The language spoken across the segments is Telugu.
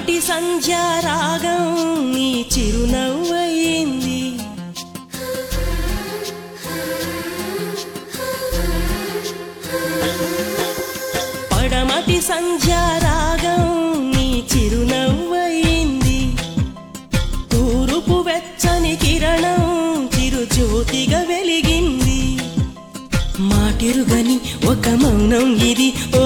పడమటి సంధ్యారాగం నీ చిరునవ్వయింది పడమటి సంధ్యారాగం నీ చిరునవ్వయింది తూరుపు వెచ్చని కిరణం చిరుజ్యోతిగా వెలిగింది మాటిరుగని ఒక మౌనం ఇది ఓ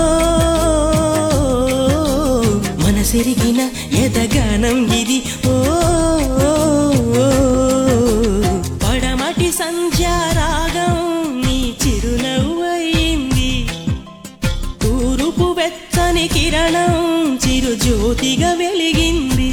మనసెరిగిన ఎదగానం ఇది ఓ పడమటి సంధ్యారాగం నీ చిరునవ్వయింది తూరుపు వెచ్చని కిరణం చిరుజ్యోతిగా వెలిగింది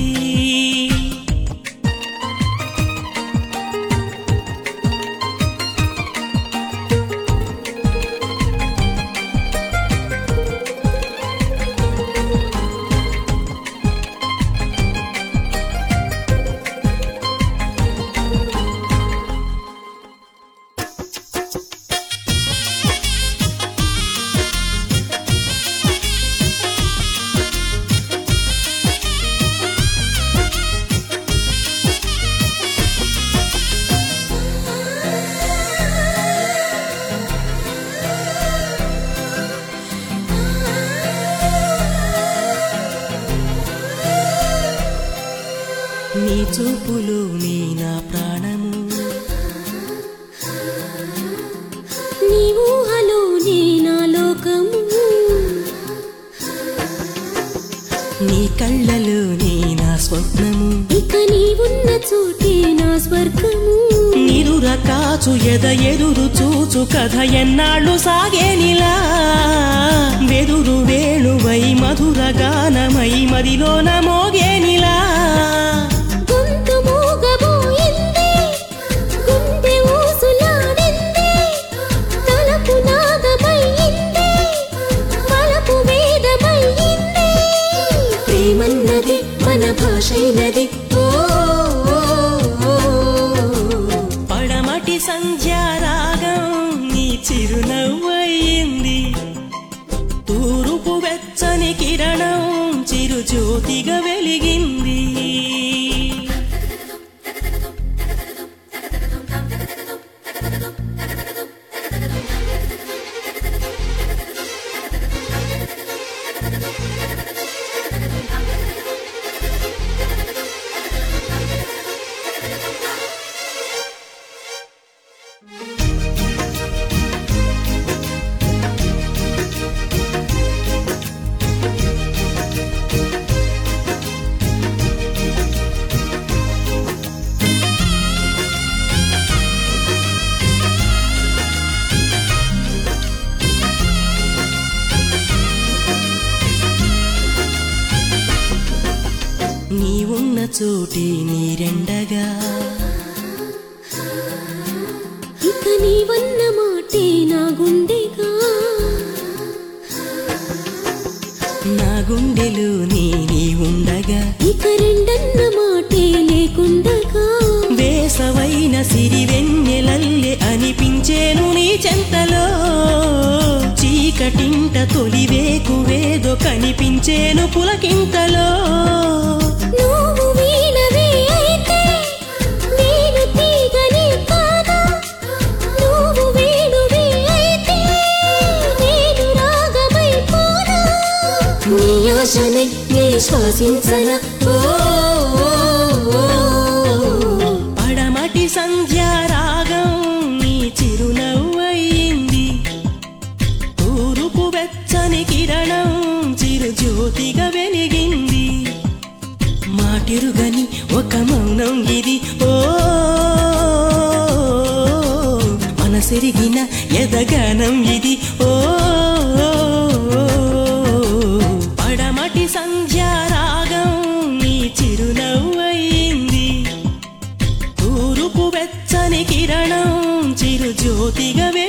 నీ చూపులు నీ నా ప్రాణము నీ ఊహలో నీ నా లోకము నీ కళ్ళలో నీ నా స్వప్నము ఇక నీ ఉన్న చోటే నా స్వర్గము నిరుర కాచు ఎద ఎదురు చూచు కథ ఎన్నాళ్ళు సాగేనిలా వెదురు వేణువై మధుర గానమై మదిలోన మోగేనిలా గొంతు మూగబోయింది గుండె ఊసులాడింది తలపు నాదమయ్యింది వలపు వేదమయ్యింది ప్రేమన్నది మన భాషైనది ఓ ఓ, ఓ, ఓ. పడమటి సంధ్యారాగం నీ చిరునవ్వయింది తూరుపు వెచ్చని కిరణం చిరుజ్యోతిగా వెలిగింది నీ ఉన్న చోటి నీరెండగా ఇక నీవన్న మాటే నా గుండెగా నా గుండెలో నీ నీ ఉండగా ఇక రెండన్న మాటే లేకుండగా వేసవైన సిరి వెన్నెలల్లె అనిపించేను నీ చెంతలో చీకటింట తొలివేకువేదో కనిపించేను పులకింతలో నువ్వు వీణవే అయితే నేను తీగని కాదా నువ్వు వేణువే అయితే నేను రాగమై పోనా నీ ఆశనై నే శ్వాసించన ఓ ఓ, ఓ, ఓ. పడమటి సంధ్యారాగం నీ చిరునవ్వయింది తూరుపు వెచ్చని కిరణం చిరుజ్యోతిగా వెలిగింది మాటిరుగని ఒక మౌనం ఇది ఓ మనసెరిగిన ఎదగానం ఇది ఓ పడమటి సంధ్యారాగం నీ చిరునవ్వయింది తూరుపు వెచ్చని కిరణం చిరుజ్యోతిగా వెలిగింది